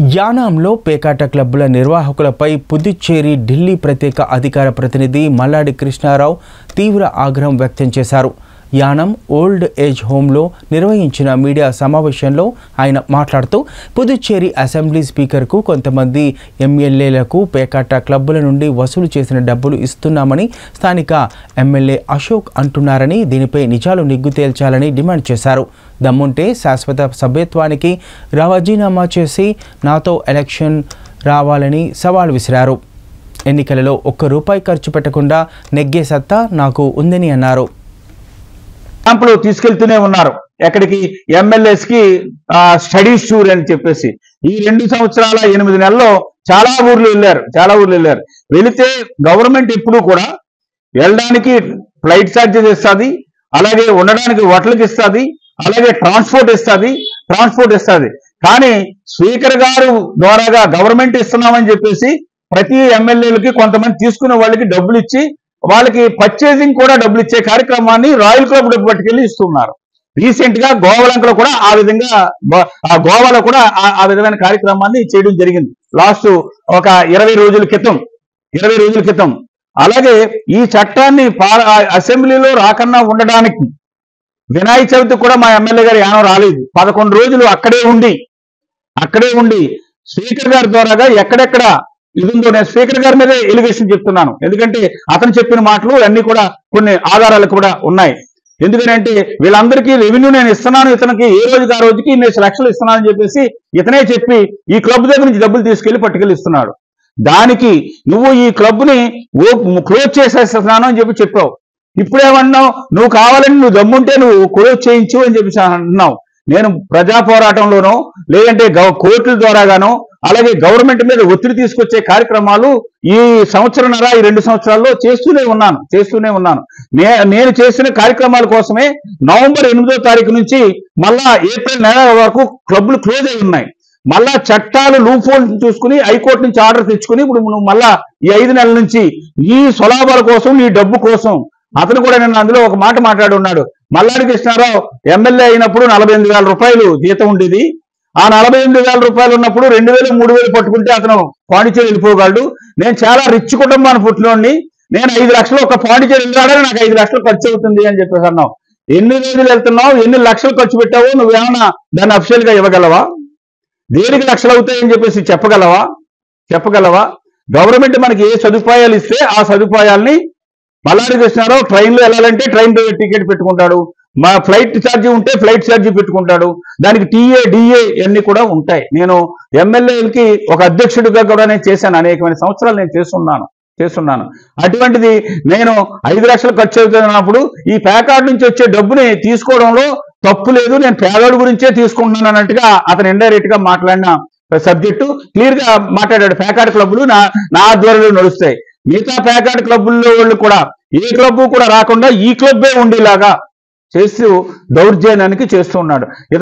యానాంలో పేకాట క్లబ్బుల నిర్వాహకులపై పుదుచ్చేరి ఢిల్లీ ప్రత్యేక అధికార ప్రతినిధి మల్లాడి కృష్ణారావు తీవ్ర ఆగ్రహం వ్యక్తం చేశారు యానం ఓల్డ్ ఏజ్ హోంలో నిర్వహించిన మీడియా సమావేశంలో ఆయన మాట్లాడుతూ పుదుచ్చేరి అసెంబ్లీ స్పీకర్కు కొంతమంది ఎమ్మెల్యేలకు పేకాట క్లబ్బుల నుండి వసూలు చేసిన డబ్బులు ఇస్తున్నామని స్థానిక ఎమ్మెల్యే అశోక్ అంటున్నారని దీనిపై నిజాలు నిగ్గు తేల్చాలని డిమాండ్ చేశారు దమ్ముంటే శాశ్వత సభ్యత్వానికి రాజీనామా చేసి నాతో ఎలక్షన్ రావాలని సవాల్ విసిరారు ఎన్నికలలో ఒక్క రూపాయి ఖర్చు పెట్టకుండా నెగ్గే సత్తా నాకు ఉందని అన్నారు క్యాంపులు తీసుకెళ్తూనే ఉన్నారు ఎక్కడికి ఎమ్మెల్యేస్ కి స్టడీస్ టూర్ అని చెప్పేసి ఈ రెండు సంవత్సరాల ఎనిమిది నెలల్లో చాలా ఊర్లు వెళ్ళారు చాలా ఊర్లు వెళ్ళారు వెళితే గవర్నమెంట్ ఎప్పుడు కూడా వెళ్ళడానికి ఫ్లైట్ ఛార్జెస్ ఇస్తుంది అలాగే ఉండడానికి హోటల్కి ఇస్తుంది అలాగే ట్రాన్స్పోర్ట్ ఇస్తుంది ట్రాన్స్పోర్ట్ ఇస్తుంది కానీ స్పీకర్ గారు ద్వారాగా గవర్నమెంట్ ఇస్తున్నామని చెప్పేసి ప్రతి ఎమ్మెల్యేలకి కొంతమంది తీసుకునే వాళ్ళకి డబ్బులు ఇచ్చి వాళ్ళకి పర్చేసింగ్ కూడా డబ్బులు ఇచ్చే కార్యక్రమాన్ని రాయల్ క్లబ్ డబ్బు పట్టుకెళ్ళి ఇస్తున్నారు రీసెంట్ గా గోవలంకలో కూడా ఆ విధంగా గో- ఆ గోవాలో కూడా ఆ- ఆ విధమైన కార్యక్రమాన్ని చేయడం జరిగింది లాస్ట్ ఒక ఇరవై రోజుల క్రితం ఇరవై రోజుల క్రితం అలాగే ఈ చట్టాన్ని పా- ఆ అసెంబ్లీలో రాకన్నా ఉండడానికి వినాయక చవితి కూడా మా ఎమ్మెల్యే గారు యానం రాలేదు పదకొండు రోజులు అక్కడే ఉండి అక్కడే ఉండి స్పీకర్ గారి ద్వారాగా ఎక్కడెక్కడ ఇది ఉందో నేను స్పీకర్ గారి మీదే ఎలిగేషన్ చెప్తున్నాను ఎందుకంటే అతను చెప్పిన మాటలు అన్ని కూడా కొన్ని ఆధారాలు కూడా ఉన్నాయి ఎందుకంటే వీళ్ళందరికీ రెవెన్యూ నేను ఇస్తున్నాను ఇతనికి ఏ రోజుకి ఆ రోజుకి ఇన్ని లక్షలు ఇస్తున్నానని చెప్పేసి ఇతనే చెప్పి ఈ క్లబ్ దగ్గర నుంచి డబ్బులు తీసుకెళ్లి పట్టుకెళ్ళి ఇస్తున్నాడు దానికి నువ్వు ఈ క్లబ్ ని క్లోజ్ చేసేస్తున్నాను అని చెప్పి చెప్పావు ఇప్పుడేమన్నావు నువ్వు కావాలని నువ్వు దమ్ముంటే నువ్వు క్లోజ్ చేయించు అని చెప్పి అంటున్నావు నేను ప్రజా పోరాటంలోనో లేదంటే గవ- కోర్టుల ద్వారాగానో అలాగే గవర్నమెంట్ మీద ఒత్తిడి తీసుకొచ్చే కార్యక్రమాలు ఈ సంవత్సరంన్నర ఈ రెండు సంవత్సరాల్లో చేస్తూనే ఉన్నాను చేస్తూనే ఉన్నాను నే నేను చేసిన కార్యక్రమాల కోసమే నవంబర్ ఎనిమిదో తారీఖు నుంచి మళ్ళా ఏప్రిల్ నెల వరకు క్లబ్లు క్లోజ్ అయి ఉన్నాయి మళ్ళా చట్టాలు లూప్ హోల్స్ చూసుకుని హైకోర్టు నుంచి ఆర్డర్ తెచ్చుకుని ఇప్పుడు నువ్వు మళ్ళా ఈ ఐదు నెలల నుంచి నీ స్వలాభాల కోసం నీ డబ్బు కోసం అతను కూడా నిన్న అందులో ఒక మాట మాట్లాడి ఉన్నాడు మల్లాడి కృష్ణారావు ఎమ్మెల్యే అయినప్పుడు నలభై ఎనిమిది వేల రూపాయలు జీతం ఉండేది ఆ నలభై ఎనిమిది వేల రూపాయలు ఉన్నప్పుడు రెండు వేలు మూడు వేలు పట్టుకుంటే అతను పాండిచేరి వెళ్ళిపోగలడు నేను చాలా రిచ్ కుటుంబాన్ని పుట్టినోడిని నేను ఐదు లక్షలు ఒక పాండిచేరి వెళ్ళాడని నాకు ఐదు లక్షలు ఖర్చు అవుతుంది అని చెప్పేసి అన్నావు ఎన్ని రోజులు వెళ్తున్నావు ఎన్ని లక్షలు ఖర్చు పెట్టావో నువ్వేమన్నా దాన్ని అఫిషియల్ గా ఇవ్వగలవా దేనికి లక్షలు అవుతాయని చెప్పేసి చెప్పగలవా చెప్పగలవా గవర్నమెంట్ మనకి ఏ సదుపాయాలు ఇస్తే ఆ సదుపాయాల్ని మల్లాడి కృష్ణారావు ట్రైన్లో వెళ్ళాలంటే ట్రైన్ టికెట్ పెట్టుకుంటాడు మా ఫ్లైట్ ఛార్జీ ఉంటే ఫ్లైట్ ఛార్జీ పెట్టుకుంటాడు దానికి టీఏ డిఏ ఇవన్నీ కూడా ఉంటాయి నేను ఎమ్మెల్యేలకి ఒక అధ్యక్షుడిగా కూడా నేను చేశాను అనేకమైన సంవత్సరాలు నేను చేస్తున్నాను చేస్తున్నాను అటువంటిది నేను ఐదు లక్షలు ఖర్చు అవుతున్నప్పుడు ఈ ప్యాకార్డ్ నుంచి వచ్చే డబ్బుని తీసుకోవడంలో తప్పు లేదు నేను పేదోడి గురించే తీసుకుంటున్నాను అన్నట్టుగా అతను ఇండైరెక్ట్ గా మాట్లాడిన సబ్జెక్టు క్లియర్ గా మాట్లాడాడు ప్యాకార్డ్ క్లబ్లు నా నా ఆధ్వర్యంలో నడుస్తాయి మిగతా ప్యాకార్డ్ క్లబ్బుల్లో వాళ్ళు కూడా ఏ క్లబ్ కూడా రాకుండా ఈ క్లబ్బే ఉండేలాగా చేస్తూ దౌర్జన్యానికి చేస్తూ ఉన్నాడు